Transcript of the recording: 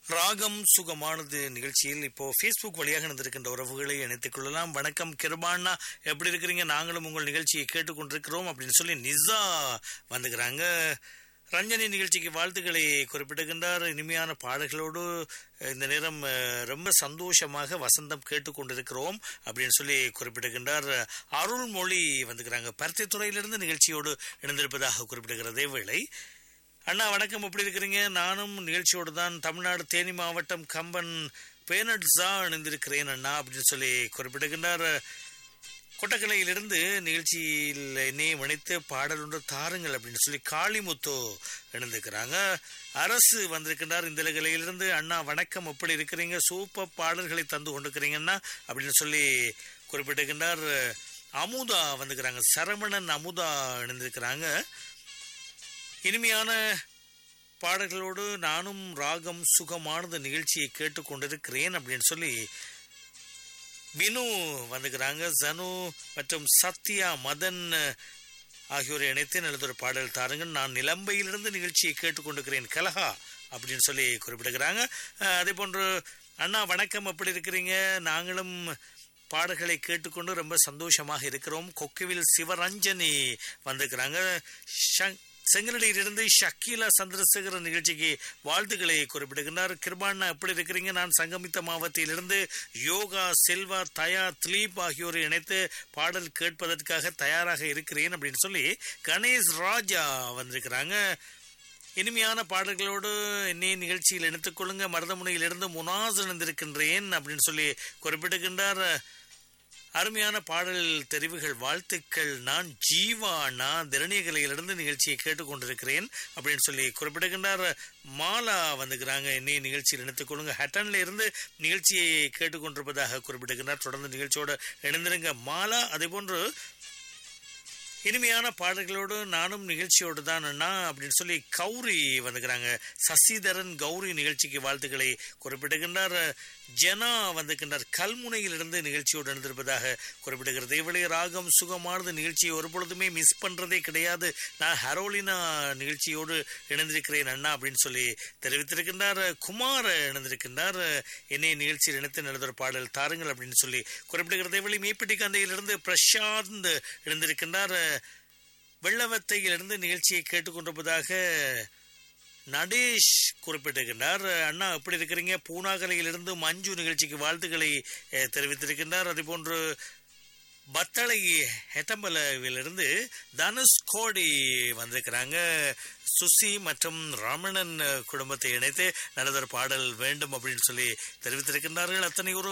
ராகம் சுகமானது நிகழ்ச்சியில் இப்போ ஃபேஸ்புக் வழியாக நடந்திருக்கின்ற உறவுகளை இணைத்துக் கொள்ளலாம் வணக்கம் கிருபாண்ணா எப்படி இருக்கிறீங்க நாங்களும் உங்கள் நிகழ்ச்சியை கேட்டுக்கொண்டிருக்கிறோம் அப்படின்னு சொல்லி நிசா வந்துக்கிறாங்க ரஞ்சனி நிகழ்ச்சிக்கு வாழ்த்துக்களை குறிப்பிடுகின்றார் இனிமையான பாடல்களோடு இந்த நேரம் அஹ், ரொம்ப சந்தோஷமாக வசந்தம் கேட்டுக்கொண்டிருக்கிறோம் அப்படின்னு சொல்லி குறிப்பிடுகின்றார் அருள்மொழி வந்துக்கிறாங்க பருத்தித்துறையிலிருந்து நிகழ்ச்சியோடு இணைந்திருப்பதாக குறிப்பிடுகிறதே வேளை அண்ணா வணக்கம் எப்படி இருக்கிறீங்க நானும் நிகழ்ச்சியோடு தான் தமிழ்நாடு தேனி மாவட்டம் கம்பன் பேனட்ஸா இணைந்திருக்கிறேன் அண்ணா அப்படின்னு சொல்லி குறிப்பிடுகின்றார் கொட்டக்கலையிலிருந்து நிகழ்ச்சியில் என்னையும் இணைத்து பாடல் ஒன்று தாருங்கள் அப்படின்னு சொல்லி காளிமுத்து இணைந்திருக்கிறாங்க அரசு வந்திருக்கின்றார் இந்த நிலையிலிருந்து அண்ணா வணக்கம் எப்படி இருக்கிறீங்க சூப்பர் பாடல்களை தந்து கொண்டிருக்கிறீங்கன்னா அப்படின்னு சொல்லி குறிப்பிட்டிருக்கின்றார் அமுதா வந்துக்கிறாங்க சரவணன் அமுதா இணைந்திருக்கிறாங்க இனிமையான பாடல்களோடு நானும் ராகம் சுகமானது நிகழ்ச்சியை கேட்டுக்கொண்டிருக்கிறேன் அப்படின்னு சொல்லி வினு வந்துக்கிறாங்க ஜனு மற்றும் சத்யா மதன் ஆகியோரை இணைத்து நல்லதொரு பாடல் தாருங்கள் நான் நிலம்பையிலிருந்து நிகழ்ச்சியை கேட்டுக்கொண்டிருக்கிறேன் கலஹா அப்படின்னு சொல்லி குறிப்பிடுகிறாங்க அஹ், அதே போன்று அண்ணா வணக்கம் எப்படி இருக்கிறீங்க நாங்களும் பாடல்களை கேட்டுக்கொண்டு ரொம்ப சந்தோஷமாக இருக்கிறோம் கொக்குவில் சிவரஞ்சனி வந்திருக்கிறாங்க ஷங்- செங்கலடியிலிருந்து ஷக்கீலா சந்திரசேகரன் நிகழ்ச்சிக்கு வாழ்த்துக்களை குறிப்பிடுகின்றார் கிருபாண்ணா எப்படி இருக்கிறீங்க நான் சங்கமித்த மாவட்டத்திலிருந்து யோகா செல்வா தயா திலீப் ஆகியோரை இணைத்து பாடல் கேட்பதற்காக தயாராக இருக்கிறேன் அப்படின்னு சொல்லி கணேஷ் ராஜா வந்திருக்கிறாங்க இனிமையான பாடல்களோடு என்னை நிகழ்ச்சியில் இணைத்துக் கொள்ளுங்க மருதமுனையிலிருந்து முனாஸ் இணைந்திருக்கின்றேன் அப்படின்னு சொல்லி குறிப்பிடுகின்றார் அருமையான பாடல் தெரிவுகள் வாழ்த்துக்கள் நான் ஜீவா நான் திரணியகலையிலிருந்து நிகழ்ச்சியை கேட்டுக்கொண்டிருக்கிறேன் அப்படின்னு சொல்லி குறிப்பிடுகின்றார் மாலா வந்துக்கிறாங்க என்னை நிகழ்ச்சியில் இணைத்துக் கொள்ளுங்க ஹட்டன்ல இருந்து நிகழ்ச்சியை கேட்டுக்கொண்டிருப்பதாக குறிப்பிடுகின்றார் தொடர்ந்து நிகழ்ச்சியோட இணைந்திருங்க மாலா அதே போன்று இனிமையான பாடல்களோடு நானும் நிகழ்ச்சியோடு தான் அண்ணா அப்படின்னு சொல்லி கௌரி வந்துக்கிறாங்க சசிதரன் கௌரி நிகழ்ச்சிக்கு வாழ்த்துக்களை குறிப்பிடுகின்றார் ஜனா வந்துக்கின்றார் கல்முனையிலிருந்து நிகழ்ச்சியோடு இணைந்திருப்பதாக குறிப்பிடுகிறது இவளே ராகம் சுகமானது நிகழ்ச்சியை ஒரு பொழுதுமே மிஸ் பண்றதே கிடையாது நான் ஹரோலினா நிகழ்ச்சியோடு இணைந்திருக்கிறேன் அண்ணா அப்படின்னு சொல்லி தெரிவித்திருக்கின்றார் குமார் இணைந்திருக்கின்றார் என்னை நிகழ்ச்சியில் இணைத்து நடந்தொரு பாடல் தாருங்கள் அப்படின்னு சொல்லி குறிப்பிடுகிறது இவளை மேப்பிட்டி கந்தையிலிருந்து பிரசாந்த் இணைந்திருக்கின்றார் வெள்ளவத்தையிலிருந்து நிகழ்ச்சியை கேட்டுக்கொண்டிருப்பதாக நடேஷ் குறிப்பிட்டிருக்கின்றார் அண்ணா எப்படி இருக்கிறீங்க பூனாகலையிலிருந்து மஞ்சு நிகழ்ச்சிக்கு வாழ்த்துக்களை அஹ், தெரிவித்திருக்கின்றார் அதே போன்று பத்தளை ஹெட்டம்பலவிலிருந்து தனுஷ் கோடி வந்திருக்கிறாங்க சுசி மற்றும் ரமணன் குடும்பத்தை இணைத்து நல்லதொரு பாடல் வேண்டும் அப்படின்னு சொல்லி தெரிவித்திருக்கின்றார்கள் அத்தனை ஒரு